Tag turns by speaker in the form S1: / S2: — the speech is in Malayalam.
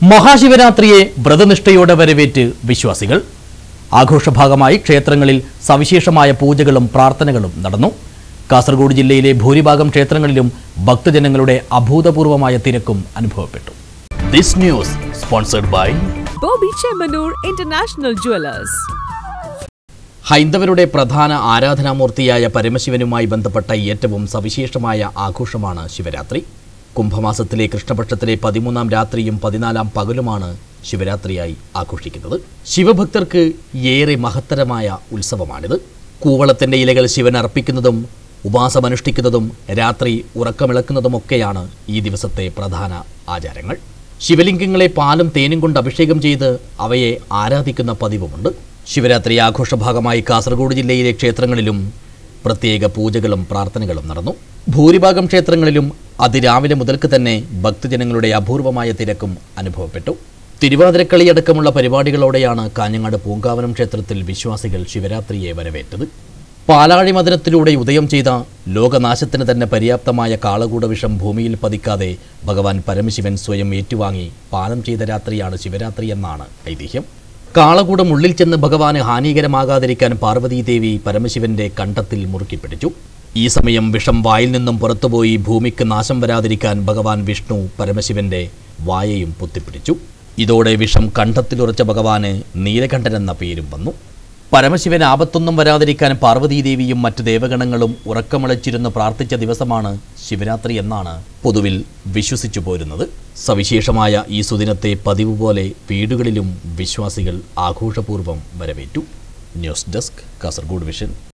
S1: മഹാശിവരാത്രിയെ വ്രതനിഷ്ഠയോടെ വരവേറ്റ് വിശ്വാസികൾ ആഘോഷഭാഗമായി ക്ഷേത്രങ്ങളിൽ സവിശേഷമായ പൂജകളും പ്രാർത്ഥനകളും നടന്നു കാസർഗോഡ് ജില്ലയിലെ ഭൂരിഭാഗം ക്ഷേത്രങ്ങളിലും ഭക്തജനങ്ങളുടെ അഭൂതപൂർവമായ തിരക്കും അനുഭവപ്പെട്ടു this news sponsored by
S2: Bobby Chemanur International Jewelers.
S1: ഹൈന്ദവരുടെ പ്രധാന ആരാധനാമൂർത്തിയായ പരമശിവനുമായി ബന്ധപ്പെട്ട ഏറ്റവും സവിശേഷമായ ആഘോഷമാണ് ശിവരാത്രി കുംഭമാസത്തിലെ കൃഷ്ണപക്ഷത്തിലെ പതിമൂന്നാം രാത്രിയും പതിനാലാം പകലുമാണ് ശിവരാത്രിയായി ആഘോഷിക്കുന്നത് ശിവഭക്തർക്ക് ഏറെ മഹത്തരമായ ഉത്സവമാണിത് കൂവളത്തിന്റെ ഇലകൾ ശിവൻ അർപ്പിക്കുന്നതും ഉപാസമനുഷ്ഠിക്കുന്നതും രാത്രി ഉറക്കമിളക്കുന്നതുമൊക്കെയാണ് ഈ ദിവസത്തെ പ്രധാന ആചാരങ്ങൾ ശിവലിംഗങ്ങളെ പാലും തേനും കൊണ്ട് അഭിഷേകം ചെയ്ത് അവയെ ആരാധിക്കുന്ന പതിവുമുണ്ട് ശിവരാത്രി ആഘോഷഭാഗമായി കാസർഗോഡ് ജില്ലയിലെ ക്ഷേത്രങ്ങളിലും പ്രത്യേക പൂജകളും പ്രാർത്ഥനകളും നടന്നു ഭൂരിഭാഗം ക്ഷേത്രങ്ങളിലും അതിരാവിലെ മുതൽക്ക് തന്നെ ഭക്തജനങ്ങളുടെ അപൂർവമായ തിരക്കും അനുഭവപ്പെട്ടു തിരുവാതിരക്കളി അടക്കമുള്ള പരിപാടികളോടെയാണ് കാഞ്ഞങ്ങാട് പൂങ്കാവനം ക്ഷേത്രത്തിൽ വിശ്വാസികൾ ശിവരാത്രിയെ വരവേറ്റത് പാലാഴി മദനത്തിലൂടെ ഉദയം ചെയ്ത ലോകനാശത്തിന് തന്നെ പര്യാപ്തമായ കാളകൂട വിഷം ഭൂമിയിൽ പതിക്കാതെ ഭഗവാൻ പരമശിവൻ സ്വയം ഏറ്റുവാങ്ങി പാനം ചെയ്ത രാത്രിയാണ് ശിവരാത്രി എന്നാണ് ഐതിഹ്യം കാളകൂടം ഉള്ളിൽ ചെന്ന് ഭഗവാന് ഹാനികരമാകാതിരിക്കാൻ പാർവതീദേവി പരമശിവന്റെ കണ്ടത്തിൽ മുറുക്കിപ്പിടിച്ചു ഈ സമയം വിഷം വായിൽ നിന്നും പുറത്തുപോയി ഭൂമിക്ക് നാശം വരാതിരിക്കാൻ ഭഗവാൻ വിഷ്ണു പരമശിവന്റെ വായയും പൊത്തിപ്പിടിച്ചു ഇതോടെ വിഷം കണ്ഠത്തിലുറച്ച ഭഗവാന് നീലകണ്ഠൻ എന്ന പേരും വന്നു പരമശിവൻ ആപത്തൊന്നും വരാതിരിക്കാൻ പാർവതീദേവിയും മറ്റ് ദേവഗണങ്ങളും ഉറക്കമിളച്ചിരുന്ന് പ്രാർത്ഥിച്ച ദിവസമാണ് ശിവരാത്രി എന്നാണ് പൊതുവിൽ വിശ്വസിച്ചു പോരുന്നത് സവിശേഷമായ ഈ സുദിനത്തെ പതിവ് പോലെ വീടുകളിലും വിശ്വാസികൾ ആഘോഷപൂർവ്വം വരവേറ്റു ന്യൂസ് ഡെസ്ക് കാസർഗോഡ് വിഷൻ